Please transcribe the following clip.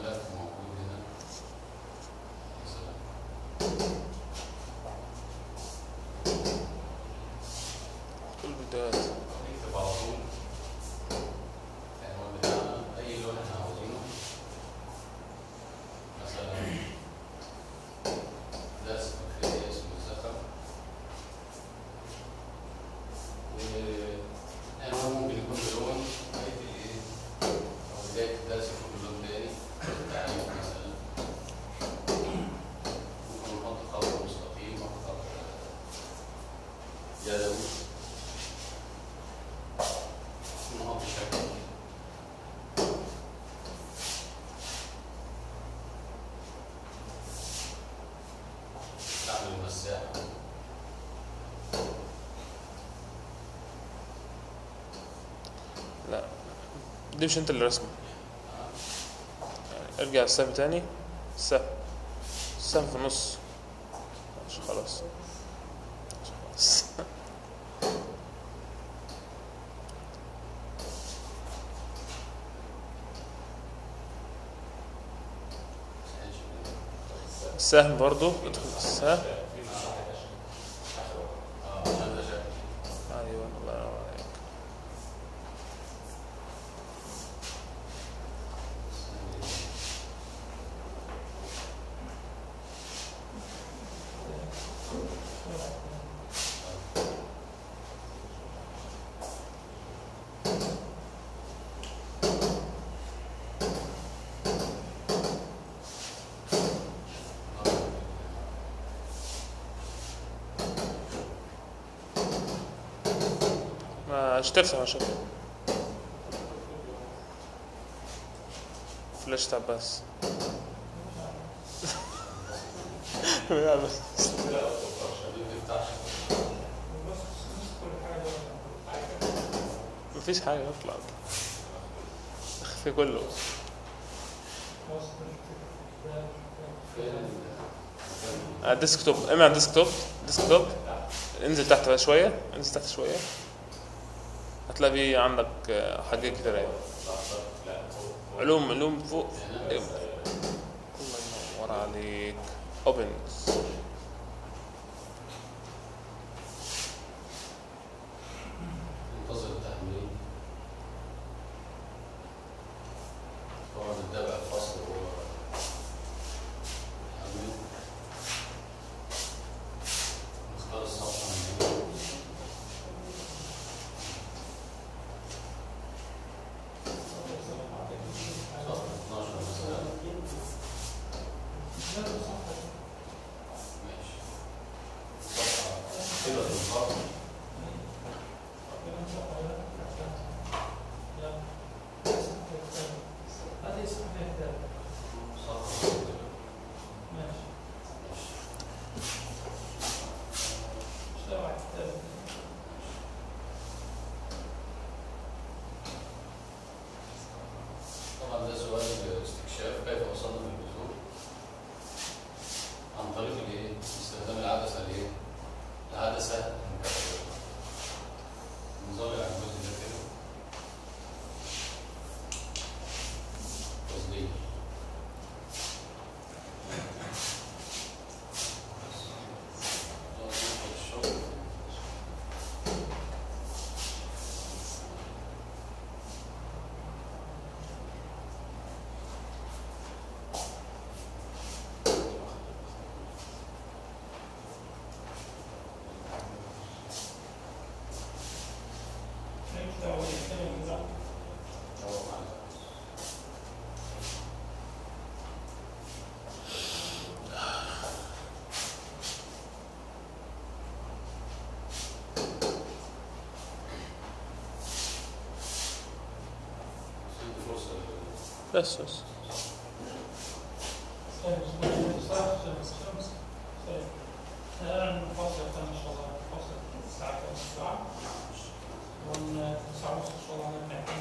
ملف موجود هنا مثلا كل الفيديوهات نكتب على طول العنوان بتاعنا أي لون احنا عاوزينه مثلا درس بكتيريا اسمه الزخم والعنوان ممكن يكون بلون بقية الإيه أو بداية الدرس يكون بلون تاني التعليم مثلا ممكن نحط خط مستقيم أو خط يدوي نحط شكل نعمل مساحة لا دي مش انت اللي رسمه يعني ارجع السهم تاني السهم السهم في النص مش خلاص مش خلاص السهم برضو ادخل في السهم اه عشان ده شكل ايوه الله ينور عليك مش ترسم عشان فلاش تعب بس لا بس مفيش حاجة اطلع اخفي كله على الديسكتوب اما على الديسكتوب ديسكتوب انزل تحت بقى شوية انزل تحت شوية هتلاقي في عندك آه، حاجات كتير يعني علوم علوم فوق ايوه الله ينور عليك اوبن منتظر التحميل طبعا نتابع الفصل وهو حميل نختار الصفحة من هنا صفحة 12 مثلا ماشي صفحة كده الخط صفحة طبعا ده سؤال استكشاف كيف وصلنا للبذور عن طريق الايه؟ استخدام العدسه الايه؟ العدسه المكبره نظام العنكبوت ده كده تصديق الشغل فرصه بس بس الآن الفاصل تم إن شاء الله الفاصل الساعة 9 ساعة ونسعى إن شاء الله نبدأ